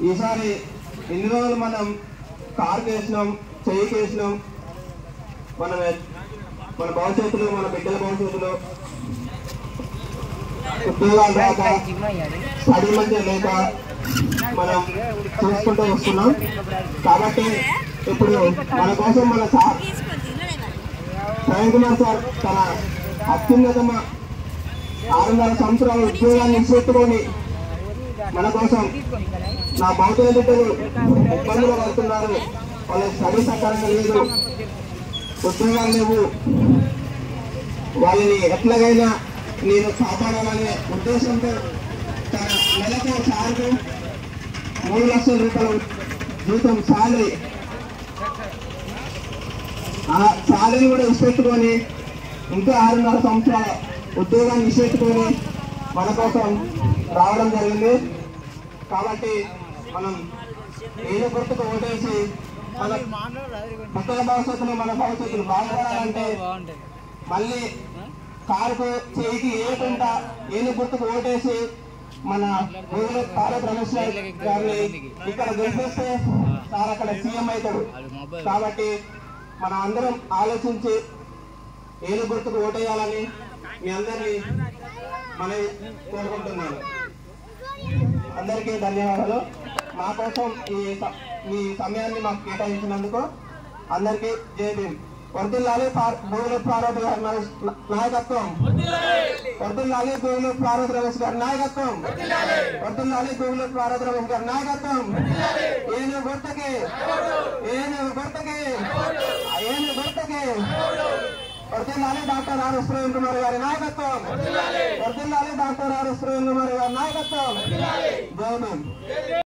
ఈసారి ఇన్ని రోజులు మనం కారు వేసినాం చెయ్యికి వేసినాం మన మన భవిష్యత్తులో మన బిడ్డల భవిష్యత్తులో ఉద్యోగాలు రాక స్టడీ మంచిగా లేక మనం చూసుకుంటూ వస్తున్నాం కాబట్టి ఇప్పుడు మన కోసం మన సార్ ప్రవీణ్ కుమార్ సార్ తన అత్యున్నతమ ఆరున్నర సంవత్సరాల ఉద్యోగాన్ని ఇచ్చేట్టుకొని మన కోసం నా భౌతిక బిడ్డలు ఇబ్బందులు పడుతున్నారు వాళ్ళ స్టడీ సకాలంగా లేదు ఉద్యోగాలు లేవు వాళ్ళని ఎట్లాగైనా నేను కాపాడాలనే ఉద్దేశంతో తన నెలకు సార్కు మూడు లక్షల రూపాయల జీతం సాలరీ ఆ సాలరీ కూడా ఇష్టపెట్టుకొని ఇంకా ఆరున్నర సంవత్సరాల ఉద్యోగాన్ని ఇష్టపెట్టుకొని మన కోసం రావడం జరిగింది కాబట్టి మనం ఏదో గుర్తుకు ఓటేసి మన పక్కన భవిష్యత్తులో మన భవిష్యత్తులు బాగుపడాలంటే మళ్ళీ కారుకు చేయికి ఏకుండా ఏను గుర్తుకు ఓటేసి మన ఊరిలో భారత్ రమేష్ గారిని ఇక్కడ గెలిపిస్తే సార్ అక్కడ సీఎం అవుతాడు కాబట్టి మనం అందరం ఆలోచించి ఏను గుర్తుకు ఓటేయాలని మీ అందరినీ మన కోరుకుంటున్నాను అందరికీ ధన్యవాదాలు మా కోసం ఈ స- మీ సమయాన్ని మాకు కేటాయించినందుకు అందరికీ జై భీమ్ వర్దిల్లాలి భూముల ప్రారంభ గారి నా- నాయకత్వం వర్దిల్లాలి భూముల ప్రారంభ రమేష్ గారి నాయకత్వం వర్దిల్లాలి భూముల ప్రారంభ రమేష్ గారి నాయకత్వం ఏను గుర్తకి ఏను గుర్తకి ఏను గుర్తకి వర్దిల్లాలి doctor R S Praveen Kumar గారి నాయకత్వం వర్దిల్లాలి doctor R S Praveen Kumar గారి నాయకత్వం జై భీమ్